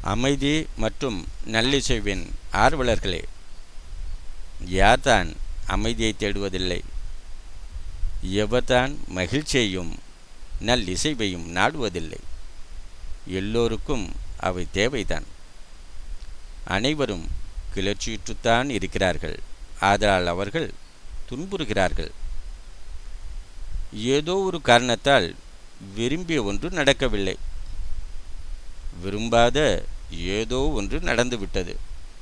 அமைதி மற்றும் நல்லிசைவின் ஆர்வலர்களே யார்தான் அமைதியை தேடுவதில்லை எவர்தான் மகிழ்ச்சியையும் நல்லிசைவையும் நாடுவதில்லை எல்லோருக்கும் அவை தேவைதான் அனைவரும் கிளர்ச்சியுற்றுத்தான் இருக்கிறார்கள் ஆதலால் அவர்கள் துன்புறுகிறார்கள் ஏதோ ஒரு காரணத்தால் விரும்பிய ஒன்று நடக்கவில்லை விரும்பாத ஏதோ ஒன்று நடந்துவிட்டது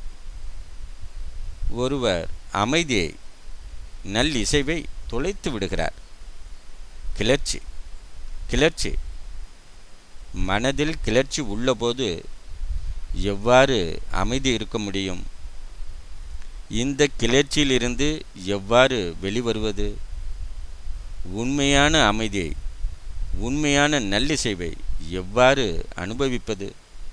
ஒருவர் அமைதியை நல்லிசைவை தொலைத்து விடுகிறார் கிளர்ச்சி கிளர்ச்சி மனதில் கிளர்ச்சி உள்ளபோது எவ்வாறு அமைதி இருக்க முடியும் இந்த கிளர்ச்சியிலிருந்து எவ்வாறு வெளிவருவது உண்மையான அமைதியை உண்மையான நல்லிசைவை எவ்வாறு அனுபவிப்பது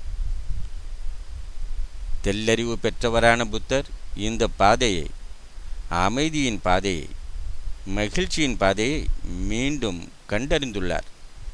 தெல்லறிவு பெற்றவரான புத்தர் இந்த பாதையை அமைதியின் பாதையை மகிழ்ச்சியின் பாதையை மீண்டும் கண்டறிந்துள்ளார்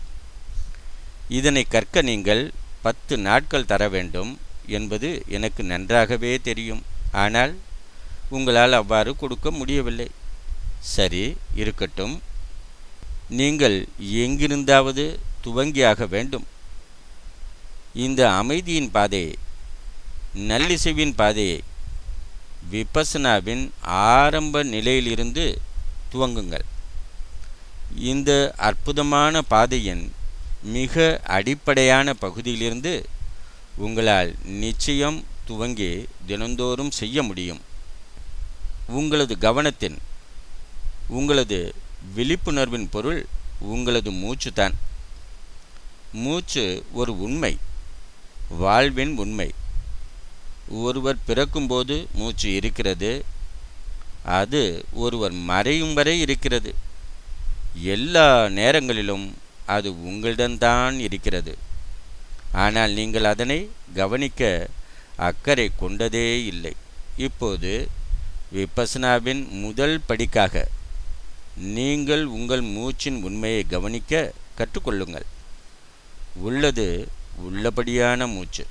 இதனை கற்க நீங்கள் பத்து நாட்கள் தர வேண்டும் என்பது எனக்கு நன்றாகவே தெரியும் ஆனால் உங்களால் அவ்வாறு கொடுக்க முடியவில்லை சரி இருக்கட்டும் நீங்கள் எங்கிருந்தாவது துவங்கியாக வேண்டும் இந்த அமைதியின் பாதையை நல்லிசைவின் பாதையை விபசனாவின் ஆரம்ப நிலையிலிருந்து துவங்குங்கள் இந்த அற்புதமான பாதையின் மிக அடிப்படையான பகுதியிலிருந்து உங்களால் நிச்சயம் துவங்கி தினந்தோறும் செய்ய முடியும் உங்களது கவனத்தின் உங்களது விழிப்புணர்வின் பொருள் உங்களது மூச்சு தான் மூச்சு ஒரு உண்மை வாழ்வின் உண்மை ஒருவர் பிறக்கும்போது மூச்சு இருக்கிறது அது ஒருவர் மறையும் வரை இருக்கிறது எல்லா நேரங்களிலும் அது உங்களிடம்தான் இருக்கிறது ஆனால் நீங்கள் அதனை கவனிக்க அக்கறை கொண்டதே இல்லை இப்போது விபசனாவின் முதல் படிக்காக நீங்கள் உங்கள் மூச்சின் உண்மையை கவனிக்க கற்றுக்கொள்ளுங்கள் உள்ளது உள்ளபடியான மூச்சு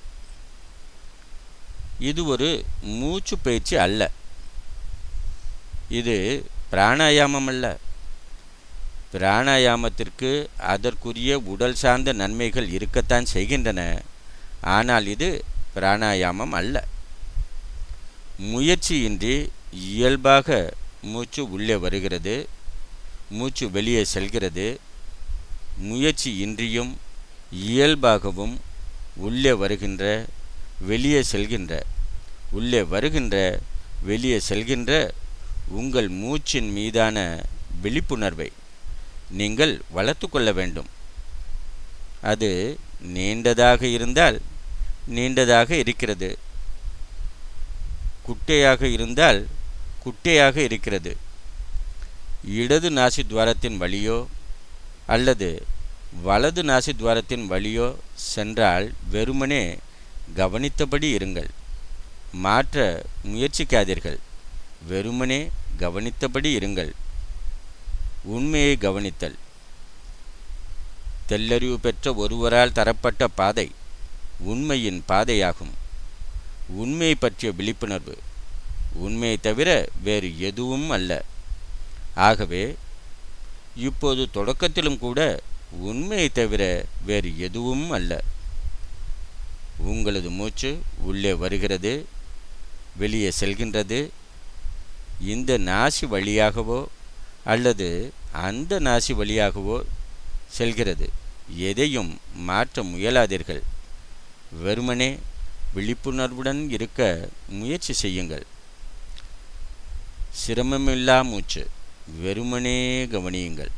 இது ஒரு மூச்சு பயிற்சி அல்ல இது பிராணாயாமம் அல்ல பிராணாயாமத்திற்கு அதற்குரிய உடல் சார்ந்த நன்மைகள் இருக்கத்தான் செய்கின்றன ஆனால் இது பிராணாயாமம் அல்ல முயற்சியின்றி இயல்பாக மூச்சு உள்ளே வருகிறது மூச்சு வெளியே செல்கிறது முயற்சி இன்றியும் இயல்பாகவும் உள்ளே வருகின்ற வெளியே செல்கின்ற உள்ளே வருகின்ற வெளியே செல்கின்ற உங்கள் மூச்சின் மீதான விழிப்புணர்வை நீங்கள் வளர்த்து கொள்ள வேண்டும் அது நீண்டதாக இருந்தால் நீண்டதாக இருக்கிறது குட்டையாக இருந்தால் குட்டையாக இருக்கிறது இடது நாசி துவாரத்தின் வழியோ அல்லது வலது நாசி துவாரத்தின் வழியோ சென்றால் வெறுமனே கவனித்தபடி இருங்கள் மாற்ற முயற்சிக்காதீர்கள் வெறுமனே கவனித்தபடி இருங்கள் உண்மையை கவனித்தல் தெல்லறிவு பெற்ற ஒருவரால் தரப்பட்ட பாதை உண்மையின் பாதையாகும் உண்மையை பற்றிய விழிப்புணர்வு உண்மையை தவிர வேறு எதுவும் அல்ல ஆகவே இப்போது தொடக்கத்திலும் கூட உண்மையை தவிர வேறு எதுவும் அல்ல உங்களது மூச்சு உள்ளே வருகிறது வெளியே செல்கின்றது இந்த நாசி வழியாகவோ அல்லது அந்த நாசி வழியாகவோ செல்கிறது எதையும் மாற்ற முயலாதீர்கள் வெறுமனே விழிப்புணர்வுடன் இருக்க முயற்சி செய்யுங்கள் சிரமமில்லா மூச்சு வெறுமனே கவனியுங்கள்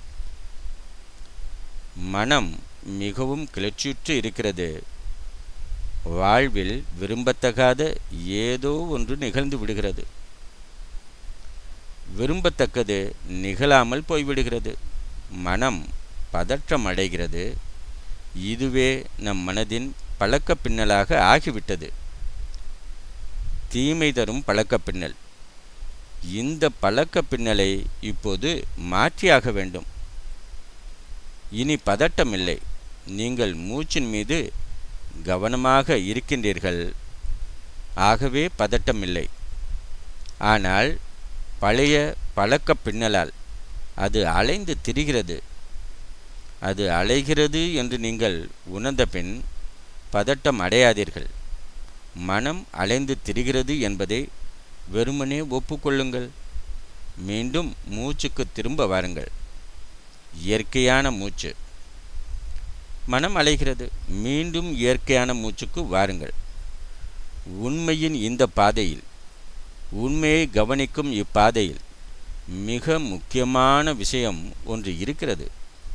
மனம் மிகவும் கிளர்ச்சியுற்று இருக்கிறது வாழ்வில் விரும்பத்தகாத ஏதோ ஒன்று நிகழ்ந்து விடுகிறது விரும்பத்தக்கது நிகழாமல் போய்விடுகிறது மனம் பதற்றம் அடைகிறது இதுவே நம் மனதின் பழக்க பின்னலாக ஆகிவிட்டது தீமை தரும் பழக்க பின்னல் இந்த பழக்க பின்னலை இப்போது மாற்றியாக வேண்டும் இனி பதட்டம் இல்லை நீங்கள் மூச்சின் மீது கவனமாக இருக்கின்றீர்கள் ஆகவே பதட்டமில்லை ஆனால் பழைய பழக்க பின்னலால் அது அலைந்து திரிகிறது அது அலைகிறது என்று நீங்கள் உணர்ந்த பின் பதட்டம் அடையாதீர்கள் மனம் அலைந்து திரிகிறது என்பதை வெறுமனே ஒப்புக்கொள்ளுங்கள் மீண்டும் மூச்சுக்கு திரும்ப வாருங்கள் இயற்கையான மூச்சு மனம் அலைகிறது மீண்டும் இயற்கையான மூச்சுக்கு வாருங்கள் உண்மையின் இந்த பாதையில் உண்மையை கவனிக்கும் இப்பாதையில் மிக முக்கியமான விஷயம் ஒன்று இருக்கிறது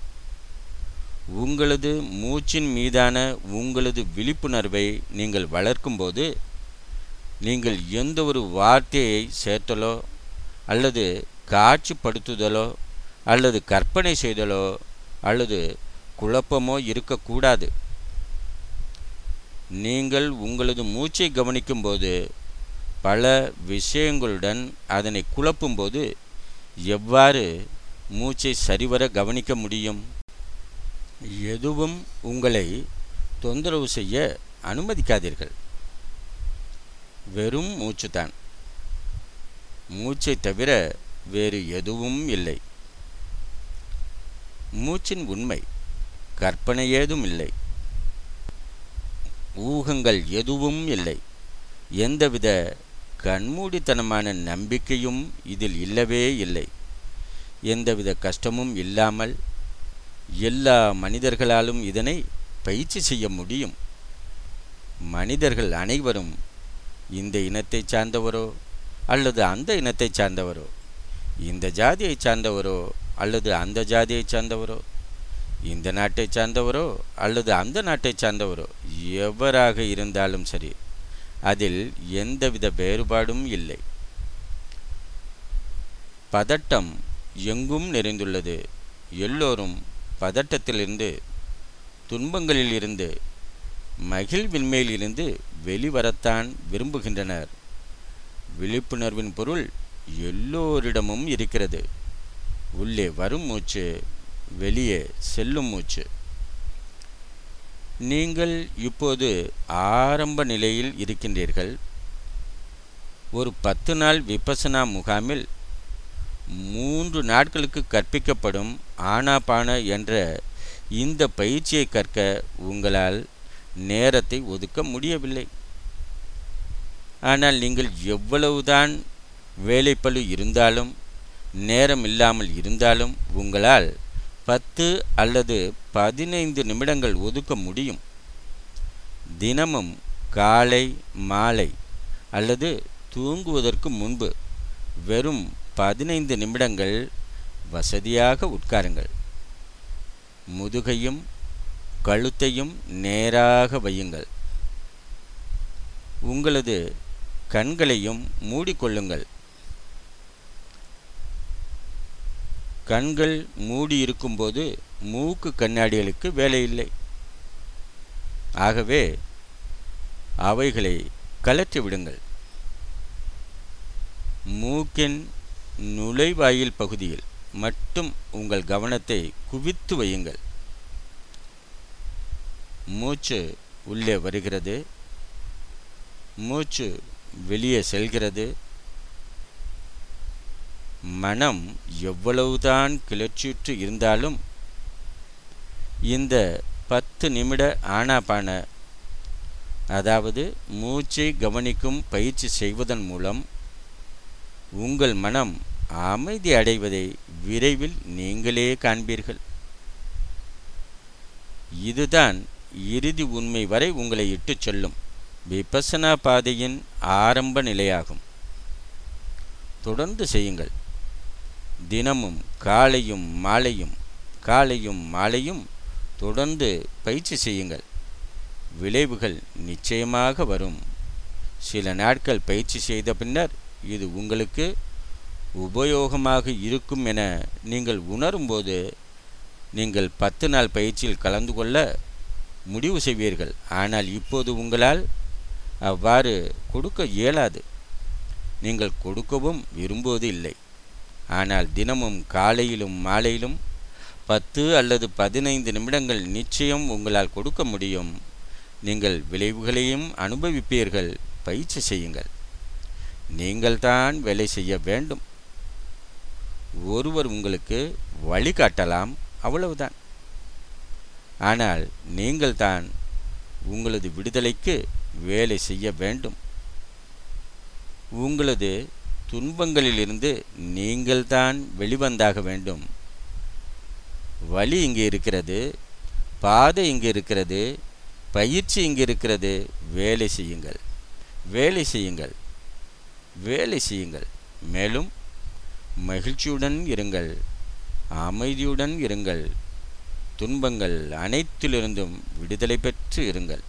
உங்களது மூச்சின் மீதான உங்களது விழிப்புணர்வை நீங்கள் வளர்க்கும்போது நீங்கள் எந்த ஒரு வார்த்தையை சேர்த்தலோ அல்லது காட்சிப்படுத்துதலோ அல்லது கற்பனை செய்தலோ அல்லது குழப்பமோ இருக்கக்கூடாது நீங்கள் உங்களது மூச்சை கவனிக்கும்போது பல விஷயங்களுடன் அதனை குழப்பும்போது எவ்வாறு மூச்சை சரிவர கவனிக்க முடியும் எதுவும் உங்களை தொந்தரவு செய்ய அனுமதிக்காதீர்கள் வெறும் மூச்சுதான் மூச்சை தவிர வேறு எதுவும் இல்லை மூச்சின் உண்மை கற்பனை ஏதும் இல்லை ஊகங்கள் எதுவும் இல்லை எந்தவித கண்மூடித்தனமான நம்பிக்கையும் இதில் இல்லவே இல்லை எந்தவித கஷ்டமும் இல்லாமல் எல்லா மனிதர்களாலும் இதனை பயிற்சி செய்ய முடியும் மனிதர்கள் அனைவரும் இந்த இனத்தைச் சார்ந்தவரோ அல்லது அந்த இனத்தைச் சார்ந்தவரோ இந்த ஜாதியைச் சார்ந்தவரோ அல்லது அந்த ஜாதியைச் சார்ந்தவரோ இந்த நாட்டைச் சார்ந்தவரோ அல்லது அந்த நாட்டைச் சார்ந்தவரோ எவராக இருந்தாலும் சரி அதில் எந்தவித வேறுபாடும் இல்லை பதட்டம் எங்கும் நிறைந்துள்ளது எல்லோரும் பதட்டத்திலிருந்து துன்பங்களிலிருந்து மகிழ்வின்மையிலிருந்து வெளிவரத்தான் விரும்புகின்றனர் விழிப்புணர்வின் பொருள் எல்லோரிடமும் இருக்கிறது உள்ளே வரும் மூச்சு வெளியே செல்லும் மூச்சு நீங்கள் இப்போது ஆரம்ப நிலையில் இருக்கின்றீர்கள் ஒரு பத்து நாள் விபசனா முகாமில் மூன்று நாட்களுக்கு கற்பிக்கப்படும் ஆனாபான என்ற இந்த பயிற்சியை கற்க உங்களால் நேரத்தை ஒதுக்க முடியவில்லை ஆனால் நீங்கள் எவ்வளவுதான் வேலைப்பளு இருந்தாலும் நேரம் இல்லாமல் இருந்தாலும் உங்களால் பத்து அல்லது பதினைந்து நிமிடங்கள் ஒதுக்க முடியும் தினமும் காலை மாலை அல்லது தூங்குவதற்கு முன்பு வெறும் பதினைந்து நிமிடங்கள் வசதியாக உட்காருங்கள் முதுகையும் கழுத்தையும் நேராக வையுங்கள் உங்களது கண்களையும் மூடிக்கொள்ளுங்கள் கண்கள் மூடி இருக்கும்போது மூக்கு கண்ணாடிகளுக்கு வேலை இல்லை ஆகவே அவைகளை கலற்றி விடுங்கள் மூக்கின் நுழைவாயில் பகுதியில் மட்டும் உங்கள் கவனத்தை குவித்து வையுங்கள் மூச்சு உள்ளே வருகிறது மூச்சு வெளியே செல்கிறது மனம் எவ்வளவுதான் கிளர்ச்சியுற்று இருந்தாலும் இந்த பத்து நிமிட ஆனாபான அதாவது மூச்சை கவனிக்கும் பயிற்சி செய்வதன் மூலம் உங்கள் மனம் அமைதி அடைவதை விரைவில் நீங்களே காண்பீர்கள் இதுதான் இறுதி உண்மை வரை உங்களை இட்டுச் செல்லும் விபசனா பாதையின் ஆரம்ப நிலையாகும் தொடர்ந்து செய்யுங்கள் தினமும் காலையும் மாலையும் காலையும் மாலையும் தொடர்ந்து பயிற்சி செய்யுங்கள் விளைவுகள் நிச்சயமாக வரும் சில நாட்கள் பயிற்சி செய்த பின்னர் இது உங்களுக்கு உபயோகமாக இருக்கும் என நீங்கள் உணரும்போது நீங்கள் பத்து நாள் பயிற்சியில் கலந்து கொள்ள முடிவு செய்வீர்கள் ஆனால் இப்போது உங்களால் அவ்வாறு கொடுக்க இயலாது நீங்கள் கொடுக்கவும் விரும்புவது இல்லை ஆனால் தினமும் காலையிலும் மாலையிலும் பத்து அல்லது பதினைந்து நிமிடங்கள் நிச்சயம் உங்களால் கொடுக்க முடியும் நீங்கள் விளைவுகளையும் அனுபவிப்பீர்கள் பயிற்சி செய்யுங்கள் நீங்கள்தான் வேலை செய்ய வேண்டும் ஒருவர் உங்களுக்கு வழிகாட்டலாம் அவ்வளவுதான் ஆனால் நீங்கள்தான் உங்களது விடுதலைக்கு வேலை செய்ய வேண்டும் உங்களது துன்பங்களிலிருந்து நீங்கள்தான் வெளிவந்தாக வேண்டும் வழி இங்கே இருக்கிறது பாதை இங்கே இருக்கிறது பயிற்சி இங்கே இருக்கிறது வேலை செய்யுங்கள் வேலை செய்யுங்கள் வேலை செய்யுங்கள் மேலும் மகிழ்ச்சியுடன் இருங்கள் அமைதியுடன் இருங்கள் துன்பங்கள் அனைத்திலிருந்தும் விடுதலை பெற்று இருங்கள்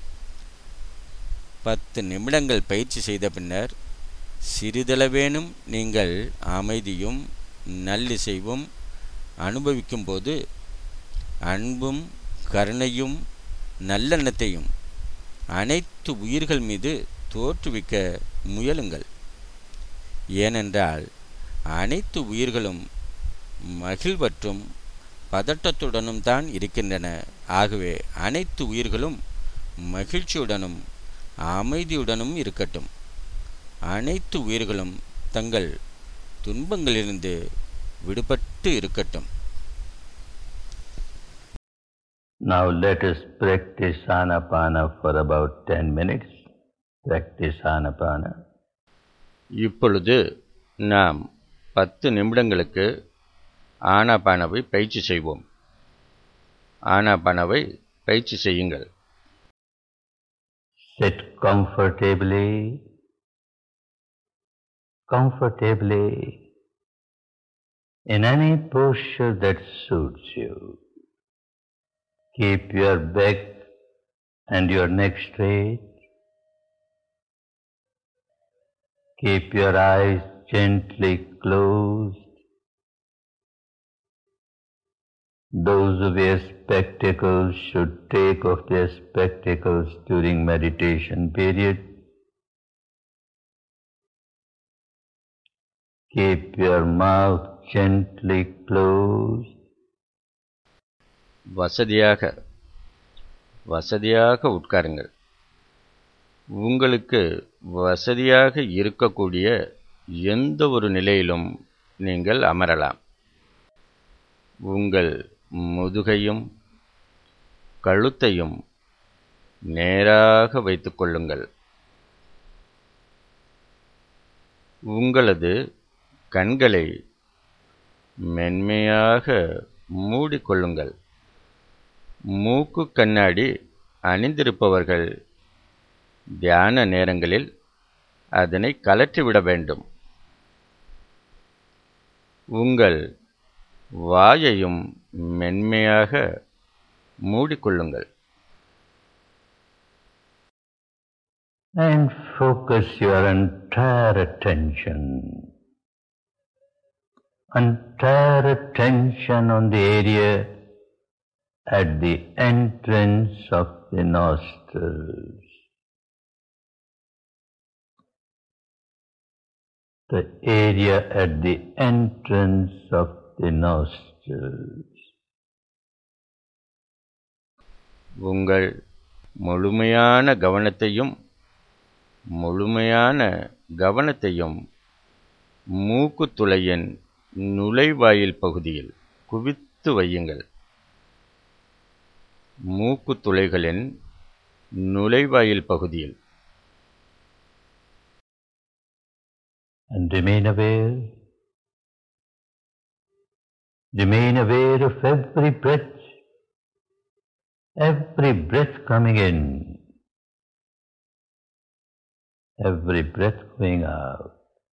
பத்து நிமிடங்கள் பயிற்சி செய்த பின்னர் சிறிதளவேனும் நீங்கள் அமைதியும் நல்லிசைவும் அனுபவிக்கும் போது அன்பும் கருணையும் நல்லெண்ணத்தையும் அனைத்து உயிர்கள் மீது தோற்றுவிக்க முயலுங்கள் ஏனென்றால் அனைத்து உயிர்களும் மகிழ்வற்றும் பதட்டத்துடனும் தான் இருக்கின்றன ஆகவே அனைத்து உயிர்களும் மகிழ்ச்சியுடனும் அமைதியுடனும் இருக்கட்டும் அனைத்து உயிர்களும் தங்கள் துன்பங்களிலிருந்து விடுபட்டு இருக்கட்டும் Now let us practice Anapana for about 10 minutes. Practice Anapana. இப்பொழுது நாம் பத்து நிமிடங்களுக்கு ஆனாபானவை பயிற்சி செய்வோம் ஆனாபானவை பயிற்சி செய்யுங்கள் Sit comfortably, comfortably in any posture that suits you. Keep your back and your neck straight. Keep your eyes gently closed. Those who wear spectacles should take off their spectacles during meditation period. Keep your mouth gently closed. வசதியாக வசதியாக உட்காருங்கள் உங்களுக்கு வசதியாக இருக்கக்கூடிய எந்த ஒரு நிலையிலும் நீங்கள் அமரலாம் உங்கள் முதுகையும் கழுத்தையும் நேராக வைத்துக் கொள்ளுங்கள் உங்களது கண்களை மென்மையாக மூடிக்கொள்ளுங்கள் மூக்கு கண்ணாடி அணிந்திருப்பவர்கள் தியான நேரங்களில் அதனை கலற்றிவிட வேண்டும் உங்கள் வாயையும் மென்மையாக மூடிக்கொள்ளுங்கள் And focus your entire attention, entire attention on the area at the entrance of the nostrils. The area at the entrance of the nostrils. உங்கள் முழுமையான கவனத்தையும் முழுமையான கவனத்தையும் மூக்குத்துளையின் நுழைவாயில் பகுதியில் குவித்து வையுங்கள் மூக்குத்துளைகளின் நுழைவாயில் பகுதியில் and remain aware. Remain aware of every breath, every breath coming in, every breath going out.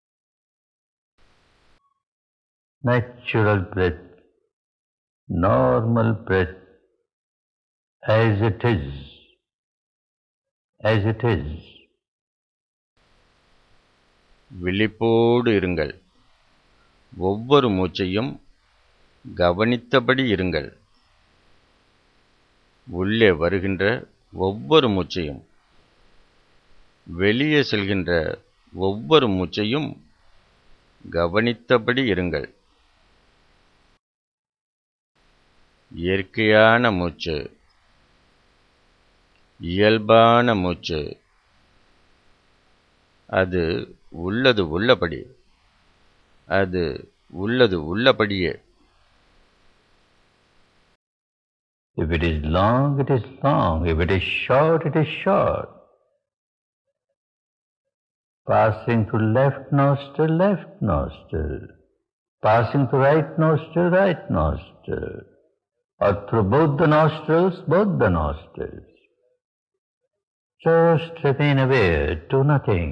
Natural breath, normal breath, as it is, as it is. விழிப்போடு இருங்கள் ஒவ்வொரு மூச்சையும் கவனித்தபடி இருங்கள் உள்ளே வருகின்ற ஒவ்வொரு மூச்சையும் வெளியே செல்கின்ற ஒவ்வொரு மூச்சையும் கவனித்தபடி இருங்கள் இயற்கையான மூச்சு இயல்பான மூச்சு அது உள்ளது உள்ளபடி அது உள்ளது உள்ளபடியே If it is long, it is long. If it is short, it is short. Passing to left nostril, left nostril. Passing to right nostril, right nostril. Or through both the nostrils, both the nostrils. Just remain aware, do nothing.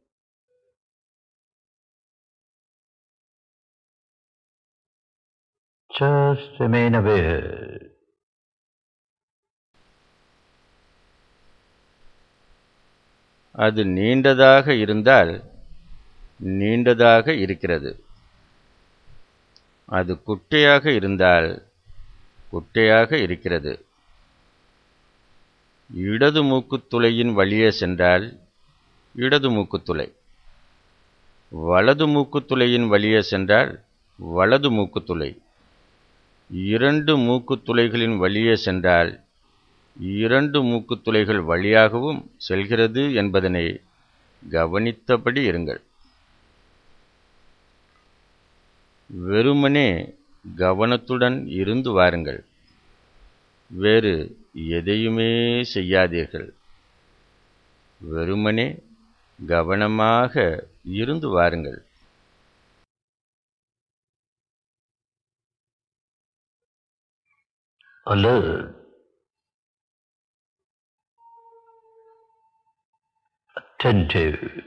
Just remain aware. அது நீண்டதாக இருந்தால் நீண்டதாக இருக்கிறது அது குட்டையாக இருந்தால் குட்டையாக இருக்கிறது இடது மூக்குத்துளையின் வழியே சென்றால் இடது மூக்குத்துளை வலது மூக்குத்துளையின் வழியே சென்றால் வலது மூக்குத்துளை இரண்டு மூக்குத்துளைகளின் வழியே சென்றால் இரண்டு மூக்குத்துளைகள் வழியாகவும் செல்கிறது என்பதனை கவனித்தபடி இருங்கள் வெறுமனே கவனத்துடன் இருந்து வாருங்கள் வேறு எதையுமே செய்யாதீர்கள் வெறுமனே கவனமாக இருந்து வாருங்கள் alert, attentive,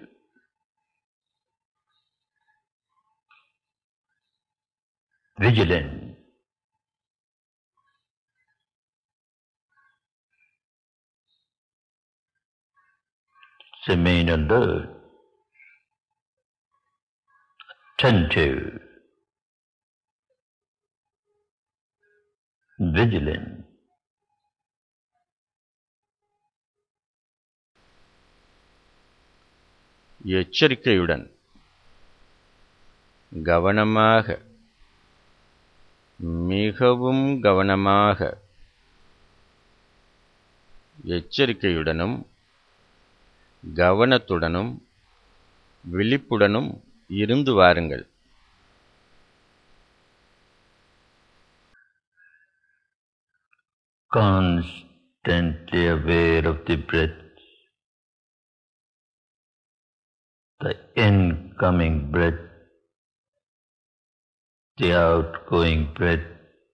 vigilant, remain alert, attentive, vigilant. எச்சரிக்கையுடன் கவனமாக மிகவும் கவனமாக எச்சரிக்கையுடனும் கவனத்துடனும் விழிப்புடனும் இருந்து வாருங்கள் constantly aware of the breath, the incoming breath, the outgoing breath,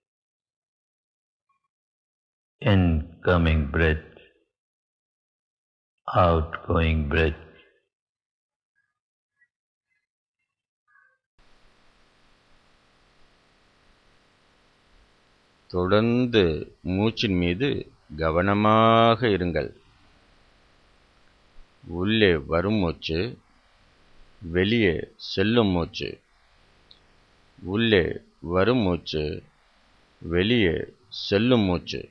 incoming breath, outgoing breath. தொடர்ந்து மூச்சின் மீது கவனமாக இருங்கள் உள்ளே வரும் மூச்சு வெளியே செல்லும் மூச்சு உள்ளே வரும் மூச்சு வெளியே செல்லும் மூச்சு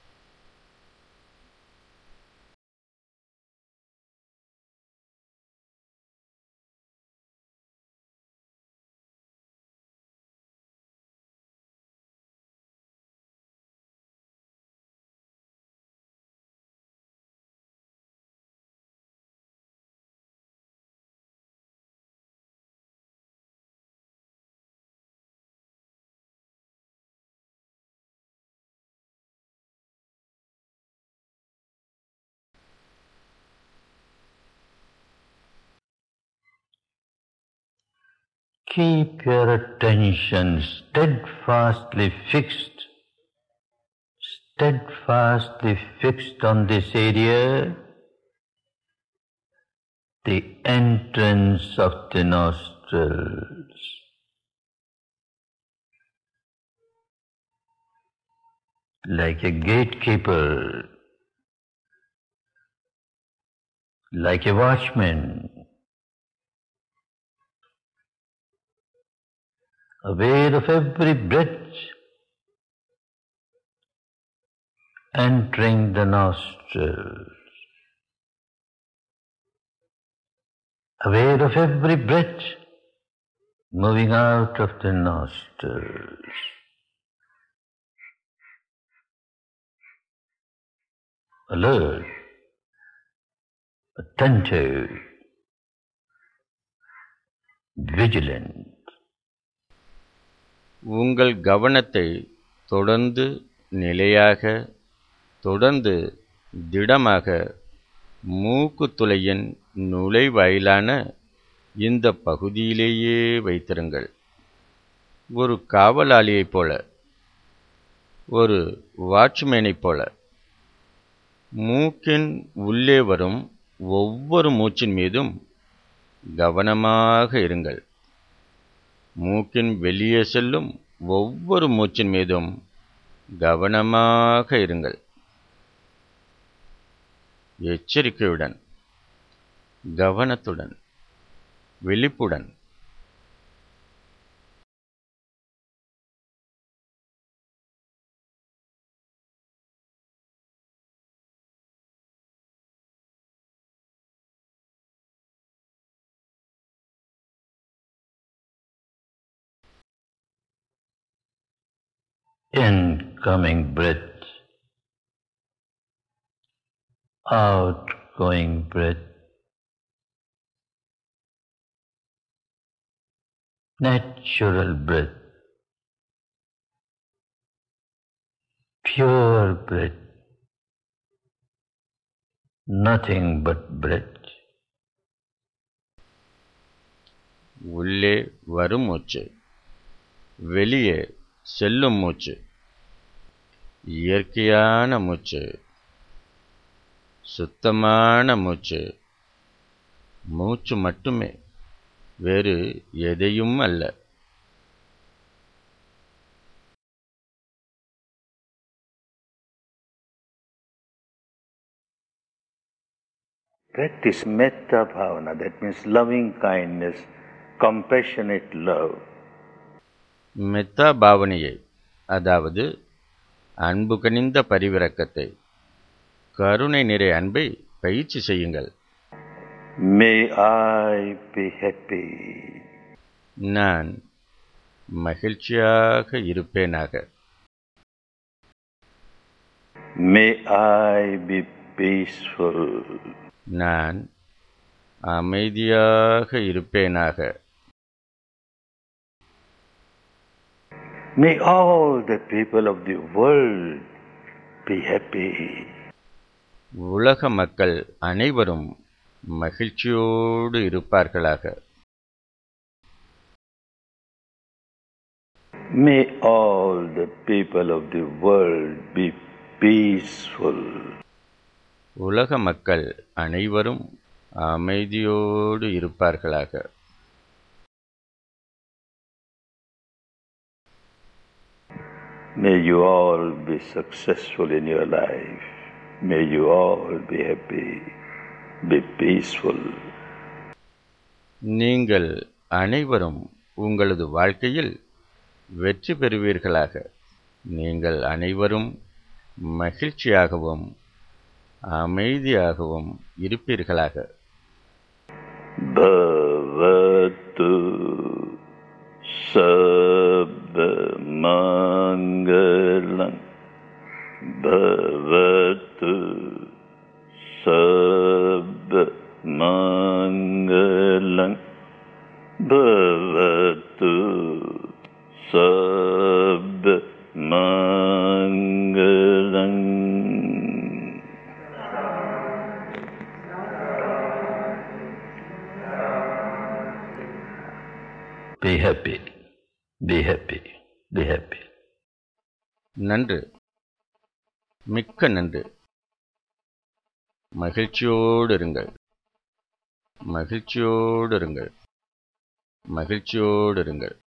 Keep your attention steadfastly fixed, steadfastly fixed on this area, the entrance of the nostrils. Like a gatekeeper, like a watchman, aware of every breath entering the nostrils, aware of every breath moving out of the nostrils. Alert, attentive, vigilant, உங்கள் கவனத்தை தொடர்ந்து நிலையாக தொடர்ந்து திடமாக மூக்குத்துளையின் நுழைவாயிலான இந்த பகுதியிலேயே வைத்திருங்கள் ஒரு காவலாளியைப் போல ஒரு வாட்ச்மேனைப் போல மூக்கின் உள்ளே வரும் ஒவ்வொரு மூச்சின் மீதும் கவனமாக இருங்கள் மூக்கின் வெளியே செல்லும் ஒவ்வொரு மூச்சின் மீதும் கவனமாக இருங்கள் எச்சரிக்கையுடன் கவனத்துடன் விழிப்புடன் incoming breath, outgoing breath, natural breath, pure breath, nothing but breath. உள்ளே வரும் மூச்சு வெளியே செல்லும் மூச்சு இயற்கையான மூச்சு சுத்தமான மூச்சு மூச்சு மட்டுமே வேறு எதையும் அல்ல Practice metta bhavana, that means loving kindness, compassionate love. மெத்தா பாவனையை அதாவது அன்பு கனிந்த பரிவிரக்கத்தை கருணை நிறை அன்பை பயிற்சி செய்யுங்கள் May I be happy. நான் மகிழ்ச்சியாக இருப்பேனாக May I be peaceful. நான் அமைதியாக இருப்பேனாக May all the people of the world be happy. உலக மக்கள் அனைவரும் மகிழ்ச்சியோடு இருப்பார்களாக May all the people of the world be peaceful. உலக மக்கள் அனைவரும் அமைதியோடு இருப்பார்களாக May you all be successful in your life. May you all be happy, be peaceful. நீங்கள் அனைவரும் உங்களது வாழ்க்கையில் வெற்றி பெறுவீர்களாக நீங்கள் அனைவரும் மகிழ்ச்சியாகவும் அமைதியாகவும் இருப்பீர்களாக Bhavatu Sabbamangalam Bhavatu Sabbamangalam Bhavatu Sabbamangalam Be happy. Be happy. Be happy. நன்று மிக்க நன்று மகிழ்ச்சியோடு இருங்கள் மகிழ்ச்சியோடு இருங்கள் மகிழ்ச்சியோடு இருங்கள்